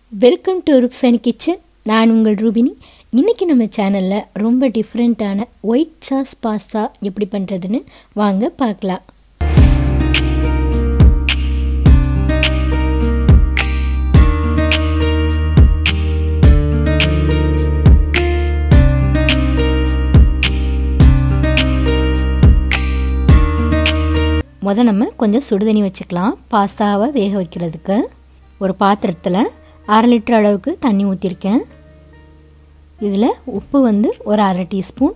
welcome to ருப்சானி kitchen நான் உங்கள் ரூபினி இன்றைக்கி நம்ம சேனலில் ரொம்ப டிஃப்ரெண்ட்டான ஒயிட் சாஸ் பாஸ்தா எப்படி பண்ணுறதுன்னு வாங்க பார்க்கலாம் முத நம்ம கொஞ்சம் சுடுதண்ணி வச்சுக்கலாம் பாஸ்தாவை வேக வைக்கிறதுக்கு ஒரு பாத்திரத்தில் அரை லிட்டர் அளவுக்கு தண்ணி ஊற்றிருக்கேன் இதில் உப்பு வந்து ஒரு அரை டீஸ்பூன்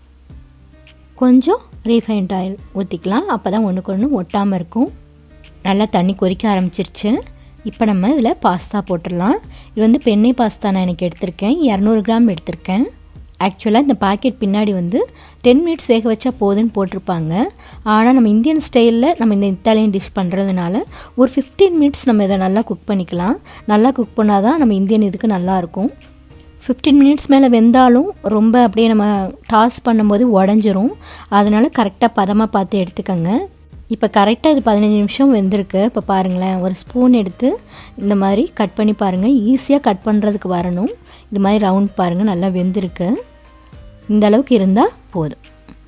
கொஞ்சம் ரீஃபைண்ட் ஆயில் ஊற்றிக்கலாம் அப்போ தான் ஒன்றுக்கு ஒன்று ஒட்டாமல் இருக்கும் நல்லா தண்ணி கொதிக்க ஆரம்பிச்சிருச்சு இப்போ நம்ம இதில் பாஸ்தா போட்டுடலாம் இது வந்து பெண்ணை பாஸ்தா நான் எனக்கு எடுத்திருக்கேன் இரநூறு கிராம் எடுத்திருக்கேன் ஆக்சுவலாக இந்த பாக்கெட் பின்னாடி வந்து டென் மினிட்ஸ் வேக வச்சா போதுன்னு போட்டிருப்பாங்க ஆனால் நம்ம இந்தியன் ஸ்டைலில் நம்ம இந்த இத்தாலியன் டிஷ் பண்ணுறதுனால ஒரு ஃபிஃப்டீன் மினிட்ஸ் நம்ம இதை நல்லா குக் பண்ணிக்கலாம் நல்லா குக் பண்ணால் தான் நம்ம இந்தியன் இதுக்கு நல்லாயிருக்கும் ஃபிஃப்டீன் மினிட்ஸ் மேலே வெந்தாலும் ரொம்ப அப்படியே நம்ம டாஸ் பண்ணும்போது உடஞ்சிரும் அதனால் கரெக்டாக பதமாக பார்த்து எடுத்துக்கோங்க இப்போ கரெக்டாக இது பதினஞ்சு நிமிஷம் வெந்திருக்கு இப்போ பாருங்களேன் ஒரு ஸ்பூன் எடுத்து இந்த மாதிரி கட் பண்ணி பாருங்கள் ஈஸியாக கட் பண்ணுறதுக்கு வரணும் இது மாதிரி ரவுண்ட் பாருங்கள் நல்லா வெந்திருக்கு இந்த அளவுக்கு இருந்தால் போதும்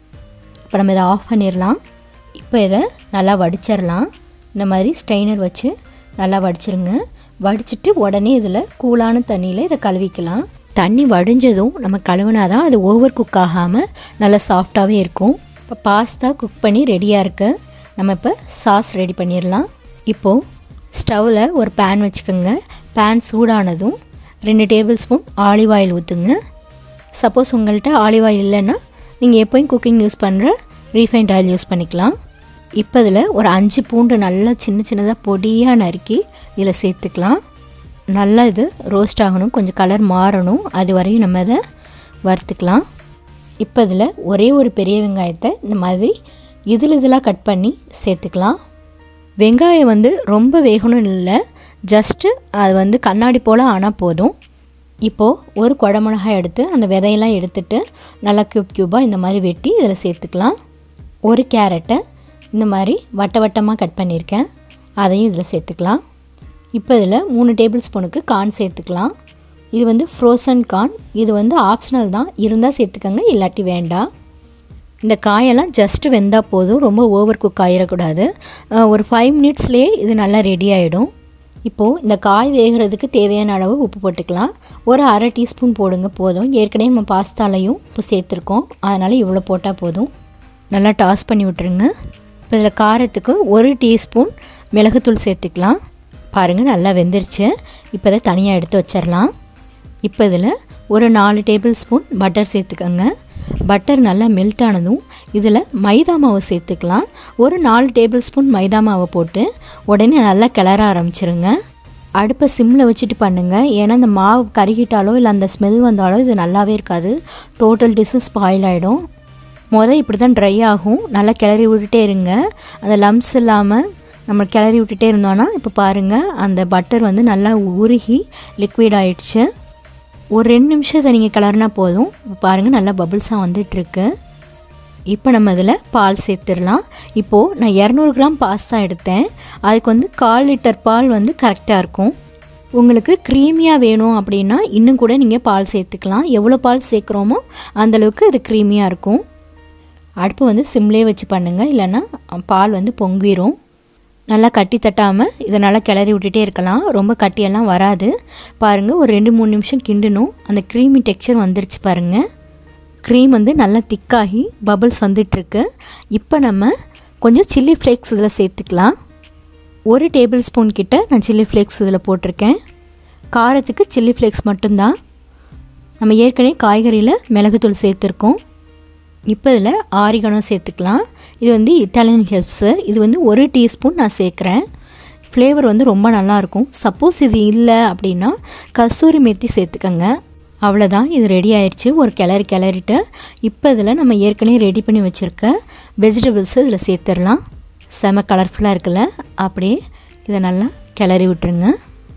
இப்போ நம்ம இதை ஆஃப் பண்ணிடலாம் இப்போ இதை நல்லா வடிச்சிடலாம் இந்த மாதிரி ஸ்ட்ரெயினர் வச்சு நல்லா வடிச்சிருங்க வடிச்சிட்டு உடனே இதில் கூலான தண்ணியில் இதை கழுவிக்கலாம் தண்ணி வடிஞ்சதும் நம்ம கழுவினாதான் அது ஓவர் குக் ஆகாமல் நல்லா சாஃப்டாகவே இருக்கும் இப்போ பாஸ்தா குக் பண்ணி ரெடியாக இருக்குது நம்ம இப்போ சாஸ் ரெடி பண்ணிடலாம் இப்போது ஸ்டவ்வில் ஒரு பேன் வச்சுக்கோங்க பேன் சூடானதும் ரெண்டு டேபிள் ஸ்பூன் ஆலிவ் ஆயில் ஊற்றுங்க சப்போஸ் உங்கள்கிட்ட ஆலிவ் ஆயில் இல்லைன்னா நீங்கள் எப்போயும் குக்கிங் யூஸ் பண்ணுற ரீஃபைண்ட் ஆயில் யூஸ் பண்ணிக்கலாம் இப்போ இதில் ஒரு அஞ்சு பூண்டு நல்லா சின்ன சின்னதாக பொடியாக நறுக்கி இதில் சேர்த்துக்கலாம் நல்லா இது ரோஸ்ட் ஆகணும் கொஞ்சம் கலர் மாறணும் அது வரையும் நம்ம அதை வறுத்துக்கலாம் இப்போ இதில் ஒரே ஒரு பெரிய வெங்காயத்தை இந்த மாதிரி இதில் இதெல்லாம் கட் பண்ணி சேர்த்துக்கலாம் வெங்காயம் வந்து ரொம்ப வேகணும்னு இல்லை ஜஸ்ட்டு அது வந்து கண்ணாடி போல் ஆனால் போதும் இப்போது ஒரு குடமிளகாய் எடுத்து அந்த விதையெல்லாம் எடுத்துட்டு நல்லா க்யூப் க்யூபாக இந்த மாதிரி வெட்டி இதில் சேர்த்துக்கலாம் ஒரு கேரட்டை இந்த மாதிரி வட்ட வட்டமாக கட் பண்ணியிருக்கேன் அதையும் இதில் சேர்த்துக்கலாம் இப்போ இதில் மூணு டேபிள் ஸ்பூனுக்கு கார்ன் சேர்த்துக்கலாம் இது வந்து ஃப்ரோசன் கார்ன் இது வந்து ஆப்ஷனல் தான் இருந்தால் சேர்த்துக்கோங்க இல்லாட்டி வேண்டாம் இந்த காயெல்லாம் ஜஸ்ட்டு வெந்தால் போதும் ரொம்ப ஓவர் குக் ஆகிடக்கூடாது ஒரு ஃபைவ் மினிட்ஸ்லேயே இது நல்லா ரெடி ஆகிடும் இப்போது இந்த காய் வேகிறதுக்கு தேவையான அளவு உப்பு போட்டுக்கலாம் ஒரு அரை டீஸ்பூன் போடுங்க போதும் ஏற்கனவே நம்ம பாஸ்தாலையும் உப்பு சேர்த்துருக்கோம் அதனால் இவ்வளோ போட்டால் போதும் நல்லா டாஸ் பண்ணி விட்டுருங்க இப்போ இதில் காரத்துக்கு ஒரு டீஸ்பூன் மிளகுத்தூள் சேர்த்துக்கலாம் பாருங்கள் நல்லா வெந்துருச்சு இப்போ இதை தனியாக எடுத்து வச்சிடலாம் இப்போ இதில் ஒரு நாலு டேபிள் ஸ்பூன் பட்டர் சேர்த்துக்கோங்க பட்டர் நல்லா மெல்ட் ஆனதும் இதில் மைதா மாவு சேர்த்துக்கலாம் ஒரு நாலு டேபிள் ஸ்பூன் மைதா மாவை போட்டு உடனே நல்லா கிளற ஆரம்பிச்சிருங்க அடுப்பை சிம்மில் வச்சுட்டு பண்ணுங்கள் ஏன்னா இந்த மாவு கருகிட்டாலோ இல்லை அந்த ஸ்மெல் வந்தாலோ இது நல்லாவே இருக்காது டோட்டல் டிஷ்ஷும் ஸ்பாயில் ஆகிடும் மொதல் இப்படி தான் ட்ரை ஆகும் நல்லா கிளறி விட்டுட்டே இருங்க அந்த லம்ஸ் இல்லாமல் நம்ம கிளறி விட்டுட்டே இருந்தோன்னா இப்போ பாருங்கள் அந்த பட்டர் வந்து நல்லா உருகி லிக்விட் ஆயிடுச்சு ஒரு ரெண்டு நிமிஷத்தை நீங்கள் கிளறினா போதும் இப்போ பாருங்கள் நல்லா பபுள்ஸாக வந்துட்டுருக்கு இப்போ நம்ம இதில் பால் சேர்த்துடலாம் இப்போது நான் இரநூறு கிராம் பாஸ்தா எடுத்தேன் அதுக்கு வந்து கால் லிட்டர் பால் வந்து கரெக்டாக இருக்கும் உங்களுக்கு க்ரீமியாக வேணும் அப்படின்னா இன்னும் கூட நீங்கள் பால் சேர்த்துக்கலாம் எவ்வளோ பால் சேர்க்குறோமோ அந்தளவுக்கு அது க்ரீமியாக இருக்கும் அடுப்பு வந்து சிம்லேயே வச்சு பண்ணுங்கள் இல்லைன்னா பால் வந்து பொங்கிரும் நல்லா கட்டி தட்டாமல் இதை நல்லா கிளறி விட்டுட்டே இருக்கலாம் ரொம்ப கட்டியெல்லாம் வராது பாருங்கள் ஒரு ரெண்டு மூணு நிமிஷம் கிண்டணும் அந்த க்ரீமி டெக்ஸ்சர் வந்துருச்சு பாருங்கள் க்ரீம் வந்து நல்லா திக்காகி பபிள்ஸ் வந்துட்டுருக்கு இப்போ நம்ம கொஞ்சம் சில்லி ஃப்ளேக்ஸ் இதில் சேர்த்துக்கலாம் ஒரு டேபிள் ஸ்பூன் கிட்ட நான் சில்லி ஃப்ளேக்ஸ் இதில் போட்டிருக்கேன் காரத்துக்கு சில்லி ஃப்ளேக்ஸ் மட்டும்தான் நம்ம ஏற்கனவே காய்கறியில் மிளகுத்தூள் சேர்த்துருக்கோம் இப்போ இதில் ஆரிகனம் சேர்த்துக்கலாம் இது வந்து இட்டாலியன் ஹெல்ப்ஸு இது வந்து ஒரு டீஸ்பூன் நான் சேர்க்குறேன் ஃப்ளேவர் வந்து ரொம்ப நல்லாயிருக்கும் சப்போஸ் இது இல்லை அப்படின்னா கஸ்தூரி மெத்தி சேர்த்துக்கங்க அவ்வளோதான் இது ரெடி ஆயிடுச்சு ஒரு கிளறி கிளறிட்டு இப்போ இதில் நம்ம ஏற்கனவே ரெடி பண்ணி வச்சுருக்க வெஜிடபிள்ஸு இதில் சேர்த்துடலாம் செம கலர்ஃபுல்லாக இருக்குல்ல அப்படியே இதை நல்லா கிளறி விட்டுருங்க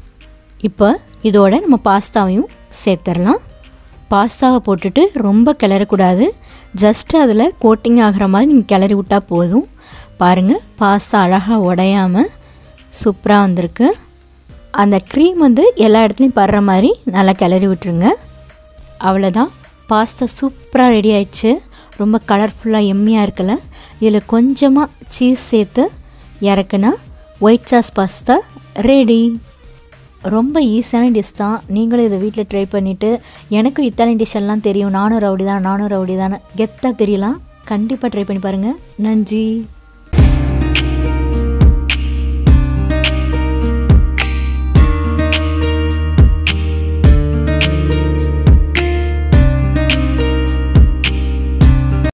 இப்போ இதோட நம்ம பாஸ்தாவையும் சேர்த்துடலாம் பாஸ்தாவை போட்டுட்டு ரொம்ப கிளறக்கூடாது ஜஸ்ட் அதில் கோட்டிங் ஆகிற மாதிரி நீங்கள் கிளறி விட்டால் போதும் பாருங்கள் பாஸ்தா அழகாக உடையாமல் சூப்பராக வந்திருக்கு அந்த க்ரீம் வந்து எல்லா இடத்துலையும் படுற மாதிரி நல்லா கிளறி விட்டுருங்க அவ்வளோதான் பாஸ்தா சூப்பராக ரெடி ஆயிடுச்சு ரொம்ப கலர்ஃபுல்லாக எம்மியாக இருக்குல்ல இதில் கொஞ்சமாக சீஸ் சேர்த்து இறக்குனா ஒயிட் சாஸ் பாஸ்தா ரெடி ரொம்ப ஈஸியான டிஷ் தான் நீங்களும் இதை வீட்டில் ட்ரை பண்ணிவிட்டு எனக்கும் இத்தாலியன் டிஷ் எல்லாம் தெரியும் நானும் ரவுடி தான் நானும் ரவுடி தான் கெத்தாக தெரியலாம் கண்டிப்பாக ட்ரை பண்ணி பாருங்கள் நன்றி